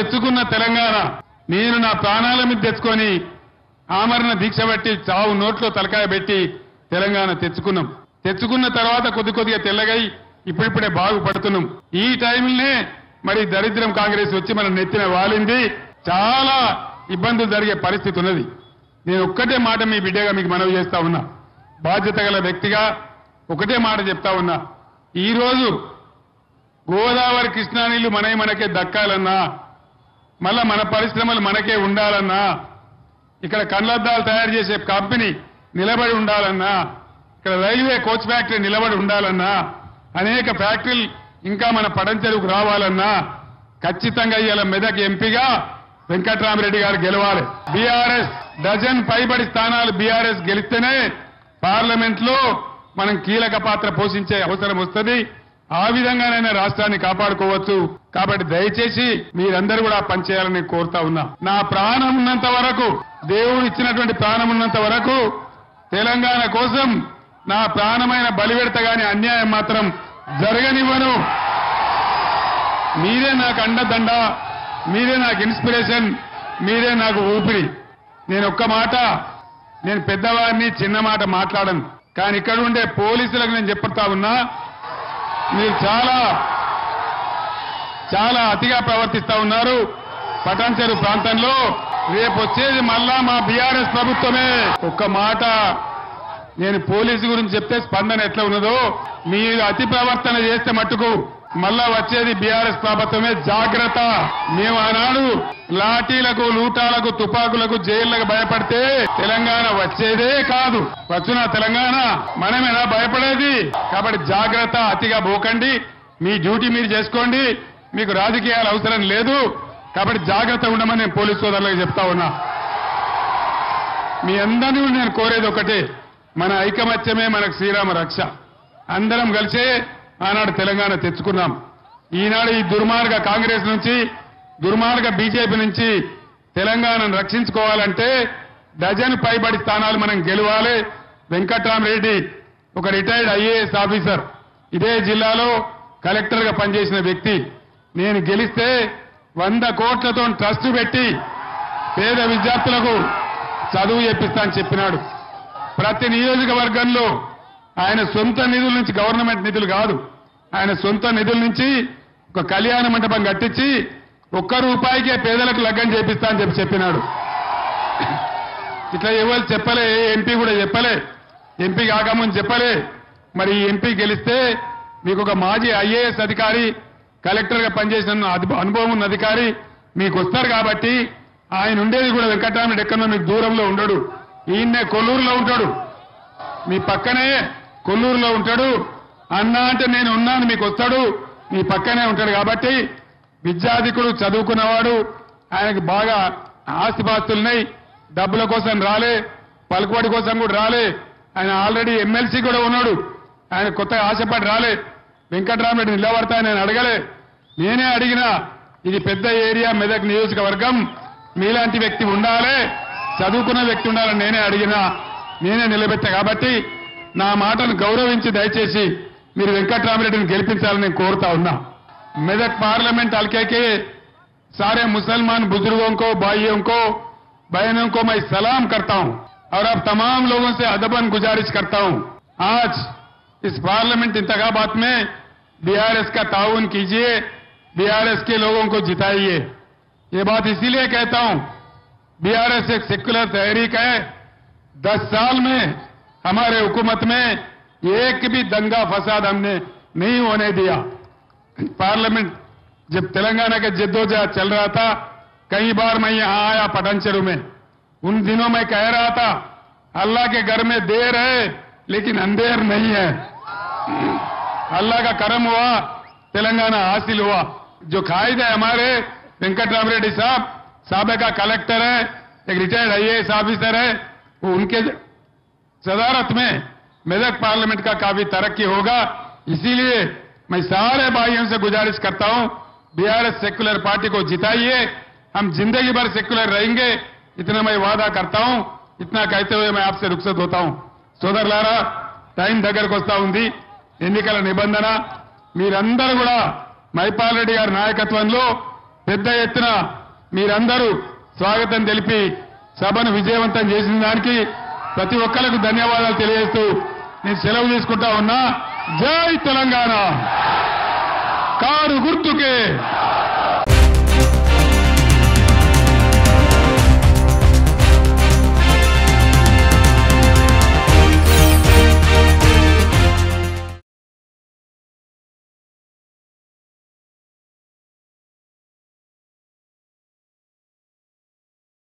తెచ్చుకున్న తెలంగాణ నేను నా ప్రాణాల మీద తెచ్చుకొని ఆమరణ దీక్ష పెట్టి చావు నోట్లో తలకాయ పెట్టి తెలంగాణ తెచ్చుకున్నాం తెచ్చుకున్న తర్వాత కొద్ది కొద్దిగా తెల్లగై ఇప్పుడిప్పుడే బాగుపడుతున్నాం ఈ టైంలోనే మరి దరిద్రం కాంగ్రెస్ వచ్చి మన నెత్తిన వాలింది చాలా ఇబ్బందులు జరిగే పరిస్థితి ఉన్నది నేను ఒక్కటే మాట మీ బిడ్డగా మీకు మనవి చేస్తా ఉన్నా బాధ్యత గల వ్యక్తిగా ఒకటే మాట చెప్తా ఉన్నా ఈ రోజు గోదావరి కృష్ణా నీళ్లు మనవి మనకే దక్కాలన్నా మళ్ళా మన పరిశ్రమలు మనకే ఉండాలన్నా ఇక్కడ కండ్లద్దాలు తయారు చేసే కంపెనీ నిలబడి ఉండాలన్నా ఇక్కడ రైల్వే కోచ్ ఫ్యాక్టరీ నిలబడి ఉండాలన్నా అనేక ఫ్యాక్టరీలు ఇంకా మన పడంచెరుకు రావాలన్నా ఖచ్చితంగా ఇవాళ మెదక్ ఎంపీగా వెంకట్రామరెడ్డి గారు గెలవాలి బీఆర్ఎస్ డజన్ పైబడి స్థానాలు బీఆర్ఎస్ గెలిస్తేనే పార్లమెంట్ లో మనం కీలక పాత్ర పోషించే అవసరం వస్తుంది ఆ విధంగానైనా రాష్ట్రాన్ని కాపాడుకోవచ్చు కాబట్టి దయచేసి మీరందరూ కూడా పనిచేయాలని కోరుతా ఉన్నా నా ప్రాణం ఉన్నంత వరకు దేవుడు ఇచ్చినటువంటి ప్రాణం ఉన్నంత వరకు తెలంగాణ కోసం నా ప్రాణమైన బలివెడత గాని అన్యాయం మాత్రం జరగనివ్వను మీరే నాకు అండదండ మీరే నాకు ఇన్స్పిరేషన్ మీరే నాకు ఊపిరి నేను ఒక్క మాట నేను పెద్దవాడిని చిన్న మాట మాట్లాడను కానీ ఇక్కడ ఉండే పోలీసులకు నేను చెప్తా ఉన్నా మీరు చాలా చాలా అతిగా ప్రవర్తిస్తా ఉన్నారు పటాన్చెరు ప్రాంతంలో రేపు వచ్చేది మళ్ళా మా బీఆర్ఎస్ ప్రభుత్వమే ఒక్క మాట నేను పోలీసు గురించి చెప్తే స్పందన ఎట్లా ఉన్నదో మీరు అతి ప్రవర్తన చేస్తే మట్టుకు మళ్ళా వచ్చేది బీఆర్ఎస్ ప్రభుత్వమే జాగ్రత్త మేము ఆనాడు లాఠీలకు లూటాలకు తుపాకులకు జైళ్లకు భయపడితే తెలంగాణ వచ్చేదే కాదు వచ్చున తెలంగాణ మనమేనా భయపడేది కాబట్టి జాగ్రత్త అతిగా పోకండి మీ డ్యూటీ మీరు చేసుకోండి మీకు రాజకీయాలు అవసరం లేదు కాబట్టి జాగ్రత్త ఉండమని నేను పోలీసు సోదరులకు చెప్తా ఉన్నా మీ అందరినీ నేను కోరేది ఒకటే మన ఐకమత్యమే మనకు శ్రీరామ రక్ష అందరం కలిసే ఆనాడు తెలంగాణ తెచ్చుకున్నాం ఈనాడు ఈ దుర్మార్గ కాంగ్రెస్ నుంచి దుర్మార్గ బీజేపీ నుంచి తెలంగాణను రక్షించుకోవాలంటే డజన్ పైబడి స్థానాలు మనం గెలవాలి వెంకట్రామరెడ్డి ఒక రిటైర్డ్ ఐఏఎస్ ఆఫీసర్ ఇదే జిల్లాలో కలెక్టర్ గా పనిచేసిన వ్యక్తి నేను గెలిస్తే వంద కోట్లతో ట్రస్ట్ పెట్టి పేద విద్యార్థులకు చదువు చెప్పిస్తా అని చెప్పినాడు ప్రతి నియోజకవర్గంలో ఆయన సొంత నిధుల నుంచి గవర్నమెంట్ నిధులు కాదు ఆయన సొంత నిధుల నుంచి ఒక కళ్యాణ మండపం కట్టించి ఒక్క రూపాయికే పేదలకు లగ్గం చేపిస్తా అని చెప్పి చెప్పినాడు ఇట్లా ఎవరు చెప్పలే ఏ ఎంపీ కూడా చెప్పలే ఎంపీ కాకముందు చెప్పలే మరి ఈ ఎంపీ గెలిస్తే మీకు ఒక మాజీ ఐఏఎస్ అధికారి కలెక్టర్ గా పనిచేసిన అధి- అనుభవం ఉన్న అధికారి మీకు వస్తారు కాబట్టి ఆయన ఉండేది కూడా వెంకటరామరెడ్డి ఎక్కడో మీకు దూరంలో ఉండడు ఈయన్నే కొల్లూరులో ఉంటాడు మీ పక్కనే కొల్లూరులో ఉంటాడు అన్నా అంటే నేను ఉన్నాను మీకు వస్తాడు మీ పక్కనే ఉంటాడు కాబట్టి విద్యాధికుడు చదువుకున్నవాడు ఆయనకి బాగా ఆస్తిపాస్తులున్నాయి డబ్బుల కోసం రాలే పలుకుబడి కోసం కూడా రాలే ఆయన ఆల్రెడీ ఎమ్మెల్సీ కూడా ఉన్నాడు ఆయన కొత్తగా ఆశపడి రాలే వెంకటరామరెడ్డి నిలబడతా నేను అడగలే నేనే అడిగినా ఇది పెద్ద ఏరియా మెదక్ నియోజకవర్గం మీలాంటి వ్యక్తి ఉండాలి చదువుకున్న వ్యక్తి ఉండాలని నేనే అడిగినా నేనే నిలబెట్టా కాబట్టి నా మాటను గౌరవించి దయచేసి మీరు వెంకట్రామరెడ్డిని గెలిపించాలని నేను కోరుతా ఉన్నా మెదక్ పార్లమెంట్ हल्के के सारे मुसलमान बुजुर्गों को भाइयों को बहनों को मैं सलाम करता हूं और अब तमाम लोगों से अदबन गुजारिश करता हूं आज इस पार्लियामेंट इंतखाबात में बीआरएस का ताउन कीजिए बीआरएस के लोगों को जिताइए ये बात इसीलिए कहता हूं बीआरएस एक सेक्युलर तहरीक है दस साल में हमारे हुकूमत में एक भी दंगा फसाद हमने नहीं होने दिया पार्लियामेंट जब तेलंगाना के जद्दोजहद चल रहा था कई बार मैं यहां आया पटनचेरू में उन दिनों में कह रहा था अल्लाह के घर में देर है लेकिन अंधेर नहीं है अल्लाह का करम हुआ तेलंगाना हासिल हुआ जो कायद है हमारे वेंकट राम रेड्डी साहब सबका कलेक्टर है एक रिटायर्ड आईएएस ऑफिसर है वो उनके सदारत में मेदक पार्लियामेंट का काफी तरक्की होगा इसीलिए मैं सारे भाइयों से गुजारिश करता हूं बीआरएस सेक्युलर पार्टी को जिताइए हम जिंदगी भर सेक्युलर रहेंगे इतना मैं वादा करता हूं इतना कहते हुए मैं आपसे रुखसत होता हूं సోదరులారా టైం దగ్గరకు వస్తా ఉంది ఎన్నికల నిబంధన మీరందరూ కూడా మైపాల్ రెడ్డి గారి నాయకత్వంలో పెద్ద ఎత్తున మీరందరూ స్వాగతం తెలిపి సభను విజయవంతం చేసిన దానికి ప్రతి ఒక్కరికి ధన్యవాదాలు తెలియజేస్తూ నేను సెలవు తీసుకుంటా ఉన్నా జై తెలంగాణ కారు గుర్తుకే